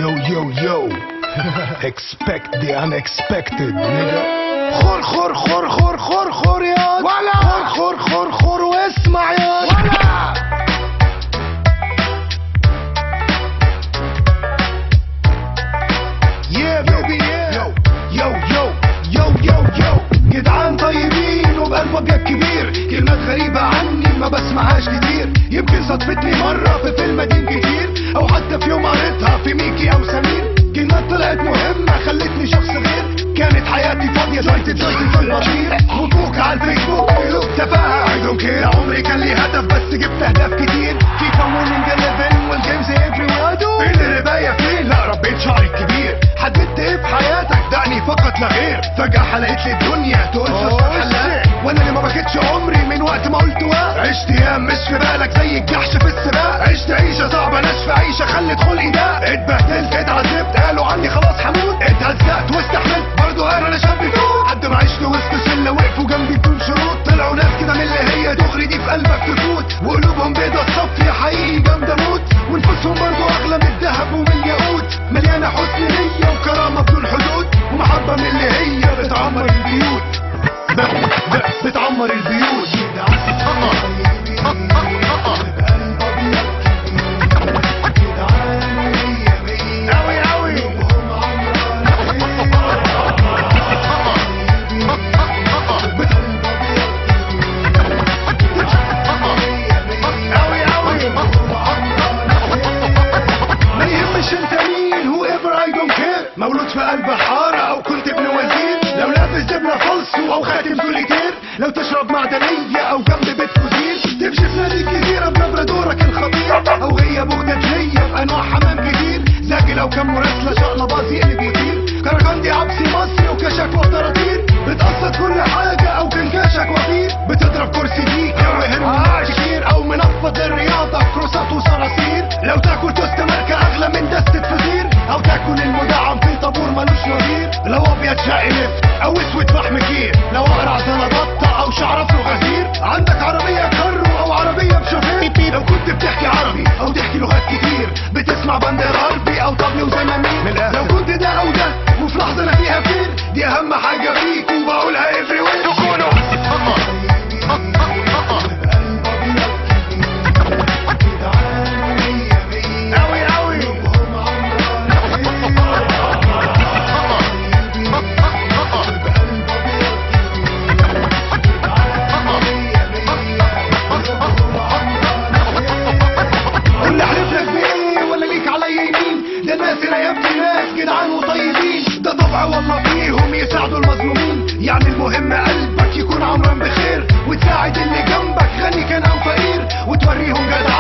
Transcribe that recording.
Yo, yo, yo. Expect the unexpected, nigga. خور خور خور خور خور خور يا ولا خور خور خور خور واسمع يا ولا Yeah, baby, yeah. Yo, yo, yo, yo, yo, yo. جدعان طيبين وبقلب ابيض كبير كلمات غريبة عني ما بسمعهاش كتير يمكن صدفتني مرة في فيلم قديم كتير او حتى في يوم قريتها في ميكي او سمير كلمات طلعت مهمة خلتني شخص غير كانت حياتي فاضية جويت جويت في البطير خطوك على الفيسبوك قلوب تفاهة I don't care عمري كان لي هدف بس جبت اهداف كتير فيفا ويننج 11 والجيمز افري وادو فين الرباية فين لا ربيت شعري الكبير حددت ايه في حياتك دعني فقط لا غير فجأة حلقت لي الدنيا تقول فستان حلاق وانا اللي ما بكتش عمري من وقت ما قلت واق عشت ايام مش في بالك زي الجحش في السباق عشت عيشة صعبة ناشفة عيشة خلت خلقي ده اتبهدلت اتعذبت قالوا عني خلاص هموت اتهزقت واستحملت برضه انا انا شاب فوق قد ما عشت وسط شلة وقفوا جنبي بدون شروط طلعوا ناس كده من اللي هي دغري دي في قلبك تفوت وقلوبهم بيضة الصفي حقيقي جامدة موت ونفوسهم برضه اغلى من الذهب ومن الياقوت مليانة حسن نية وكرامة بدون حدود ومحبة من اللي هي بتعمر البيوت ب- ب- بتعمر البيوت أوي أوي أوي أوي ما يهمش انت مين هو ايفر اي دونت كير مولود في قلب حارة او كنت ابن وزير لو لابس دبلة فالصو او خاتم سوليتير لو تشرب معدنية او جنب بيت كوزير تمشي في نادي الجزيرة بنبرة دورك الخطير او غياب اغدادية بانواع حمام كتير زاجي لو كان مراسلة شقلة باظي اللي بيطير كراكندي عبسي مصري وكشك وطراطير بتقصد كل حاجة او كان كاشك وفير بتضرب كرسي ديكا وهرمونات كتير او منفض للرياضة كروسات وصراصير لو تاكل توست ماركة اغلى من دستة فطير او تاكل المدعم في طابور ملوش نظير لو ابيض شقي لفت او اسود فحم كير لو اقرع زلطة او شعر افرو غزير عندك عربية كرو او عربية بشوفير لو كنت بتحكي عربي او تحكي لغات كتير بتسمع بند غربي او طبلي وزمامير لو كنت ده او ده وفي لحظة انا فيها فين دي اهم حاجة فيك وبقولها افري وين تكونوا أوي أوي قول لي احلف لك بايه ولا ليك عليا يمين ده الناس اللي يبكي ناس جدعان وطيبين ده طبع والله فيهم يساعدوا المظلومين يعني المهم قلبك يكون عمران بخير وتساعد اللي جنبك غني كان او فقير وتوريهم جدع